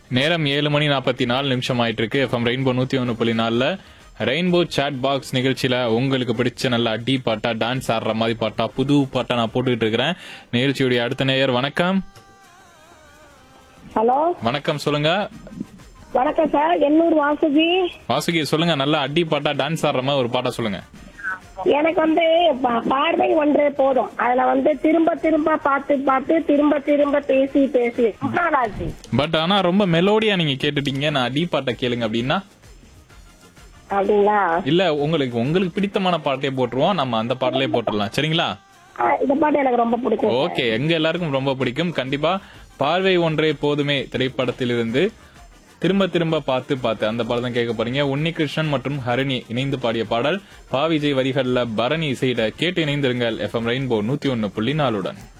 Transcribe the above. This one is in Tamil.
நேரம் ஏழு மணி நாற்பத்தி நாலு நிமிஷம் ஆயிட்டு இருக்கு எஃப்எம் ரெயின்போ நூத்தி ஒன்று புள்ளி நாலுல ரெயின்போ சாட் பாக்ஸ் நிகழ்ச்சியில உங்களுக்கு பிடிச்ச நல்ல அடி பாட்டா டான்ஸ் ஆடுற மாதிரி பாட்டா புது பாட்டா நான் போட்டுக்கிட்டு இருக்கிறேன் நிகழ்ச்சியுடைய அடுத்த நேயர் வணக்கம் ஹலோ வணக்கம் சொல்லுங்க வணக்கம் சார் எண்ணூர் வாசுகி வாசுகி சொல்லுங்க நல்ல அடி பாட்டா டான்ஸ் ஆடுற மாதிரி ஒரு பாட்டா சொல்லுங்க எனக்கு வந்து பா- பார்வை ஒன்று போதும் அதுல வந்து திரும்ப திரும்ப பார்த்து பார்த்து திரும்ப திரும்ப பேசி பேசி ரொம்ப நாள் ஆச்சு பட் ஆனா ரொம்ப மெலோடியா நீங்க கேட்டுட்டீங்க நான் அடி பாட்டை கேளுங்க அப்படின்னா அப்படிங்களா இல்ல உங்களுக்கு உங்களுக்கு பிடித்தமான பாட்டே போட்டுருவோம் நம்ம அந்த பாட்டிலே போட்டுடலாம் சரிங்களா ஆ, இந்த பாட்டு எனக்கு ரொம்ப பிடிக்கும் சார். ஓகே எங்க எல்லாருக்கும் ரொம்ப பிடிக்கும் கண்டிப்பா பார்வை ஒன்றே போதுமே திரைப்படத்திலிருந்து திரும்ப திரும்ப பார்த்து பார்த்து அந்த பாடல் தான் கேட்க போறீங்க உன்னிகிருஷ்ணன் மற்றும் ஹரிணி இணைந்து பாடிய பாடல் பா விஜய் வரிகள்ல பரணி இசையிட கேட்டு இணைந்திருங்கள் எஃப்எம் ரெயின்போ நூத்தி ஒன்னு புள்ளி நாலுடன்